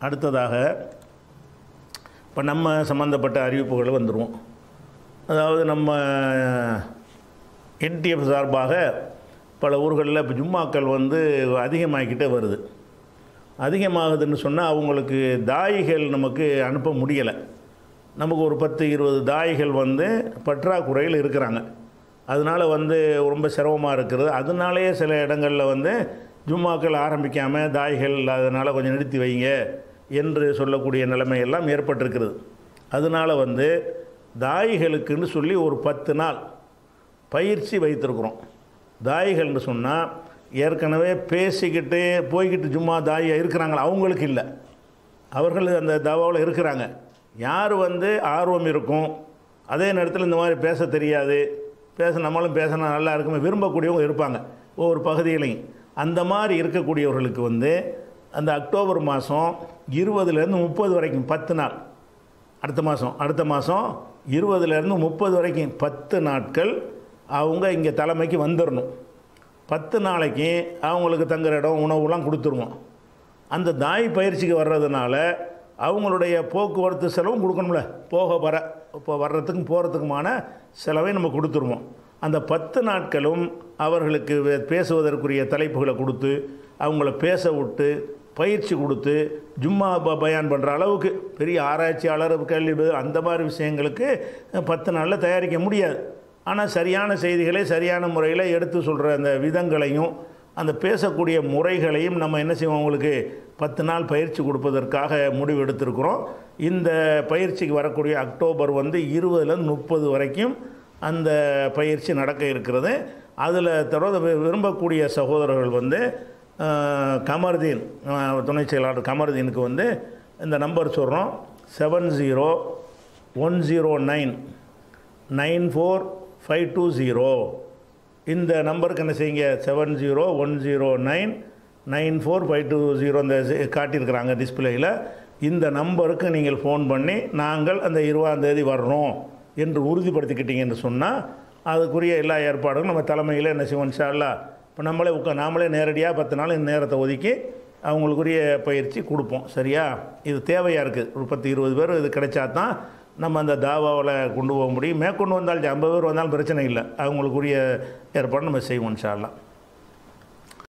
அடுத்ததாக இப்போ நம்ம சம்மந்தப்பட்ட அறிவிப்புகள் வந்துடுவோம் அதாவது நம்ம என்டிஎஃப் சார்பாக பல ஊர்களில் இப்போ ஜும்மாக்கள் வந்து அதிகமாகிக்கிட்டே வருது அதிகமாகுதுன்னு சொன்னால் அவங்களுக்கு தாயிகள் நமக்கு அனுப்ப முடியலை நமக்கு ஒரு பத்து இருபது தாயிகள் வந்து பற்றாக்குறையில் இருக்கிறாங்க அதனால் வந்து ரொம்ப சிரமமாக இருக்கிறது அதனாலேயே சில இடங்களில் வந்து ஜும்மாக்கள் ஆரம்பிக்காமல் தாய்கள் இல்லாதனால கொஞ்சம் நிறுத்தி வைங்க என்று சொல்லக்கூடிய நிலைமையெல்லாம் ஏற்பட்டிருக்கிறது அதனால் வந்து தாய்களுக்குன்னு சொல்லி ஒரு பத்து நாள் பயிற்சி வைத்திருக்கிறோம் தாய்கள்னு சொன்னால் ஏற்கனவே பேசிக்கிட்டு போய்கிட்டு சும்மா தாயாக இருக்கிறாங்களா அவங்களுக்கு இல்லை அவர்கள் அந்த தவாவில் இருக்கிறாங்க யார் வந்து ஆர்வம் இருக்கும் அதே நேரத்தில் இந்த மாதிரி பேச தெரியாது பேச நம்மளும் பேசினா நல்லா இருக்குமே விரும்பக்கூடியவங்க இருப்பாங்க ஒவ்வொரு பகுதியிலையும் அந்த மாதிரி இருக்கக்கூடியவர்களுக்கு வந்து அந்த அக்டோபர் மாதம் இருபதுலேருந்து முப்பது வரைக்கும் பத்து நாள் அடுத்த மாதம் அடுத்த மாதம் இருபதுலேருந்து முப்பது வரைக்கும் பத்து நாட்கள் அவங்க இங்கே தலைமைக்கு வந்துடணும் பத்து நாளைக்கு அவங்களுக்கு தங்குற இடம் உணவுலாம் கொடுத்துருவோம் அந்த தாய் பயிற்சிக்கு வர்றதுனால அவங்களுடைய போக்குவரத்து செலவும் கொடுக்கணும்ல போக வர இப்போ வர்றதுக்கும் போகிறதுக்குமான செலவை நம்ம கொடுத்துருவோம் அந்த பத்து நாட்களும் அவர்களுக்கு வே- பேசுவதற்குரிய தலைப்புகளை கொடுத்து அவங்கள பேச விட்டு பயிற்சி கொடுத்து ஜும்மா ப- பயான் பண்ணுற அளவுக்கு பெரிய ஆராய்ச்சியாளர் கேள்வி பதில் அந்த மாதிரி விஷயங்களுக்கு அஹ், பத்து நாளில் தயாரிக்க முடியாது ஆனால் சரியான செய்திகளை சரியான முறையில் எடுத்து சொல்கிற அந்த விதங்களையும் அந்த பேசக்கூடிய முறைகளையும் நம்ம என்ன செய்வோம் அவங்களுக்கு பத்து நாள் பயிற்சி கொடுப்பதற்காக முடிவு எடுத்திருக்கிறோம் இந்த பயிற்சிக்கு வரக்கூடிய அக்டோபர் வந்து இருபதுலேருந்து முப்பது வரைக்கும் அந்த பயிற்சி நடக்க இருக்கிறது அதில் தொடர்ந்து வி- விரும்பக்கூடிய சகோதரர்கள் வந்து அஹ், கமர்தீன் அஹ், துணை செயலாளர் கமர்தீனுக்கு வந்து இந்த நம்பர் சொல்கிறோம் seven zero one zero nine nine four five two zero இந்த நம்பருக்கு என்ன செய்யுங்க seven zero one zero nine nine four five two zero இந்த சி- காட்டியிருக்கிறாங்க டிஸ்பிளேயில் இந்த நம்பருக்கு நீங்கள் ஃபோன் பண்ணி நாங்கள் அந்த இருபதாம் தேதி வர்றோம் என்று உறுதிப்படுத்திக்கிட்டீங்கன்னு சொன்னால் அதுக்குரிய எல்லா ஏற்பாடுகளும் நம்ம தலைமையில் என்ன செய்வோம் இன்ஷா அல்லாஹ் இப்போ நம்மளே உட்கா நாமளே நேரடியாக பத்து நாள் இந்த நேரத்தை ஒதுக்கி அவங்களுக்குரிய பயிற்சி கொடுப்போம் சரியா இது தேவையாக இருக்குது ஒரு பத்து இருபது பேர் இது கிடைச்சா தான் நம்ம அந்த தாவாவில் கொண்டு போக முடியும் மேற்கொண்டு வந்தாலும் ஐம்பது பேர் வந்தாலும் பிரச்சனை இல்லை அவங்களுக்குரிய ஏற்பாடு நம்ம செய்வோம் இன்ஷா அல்லாஹ்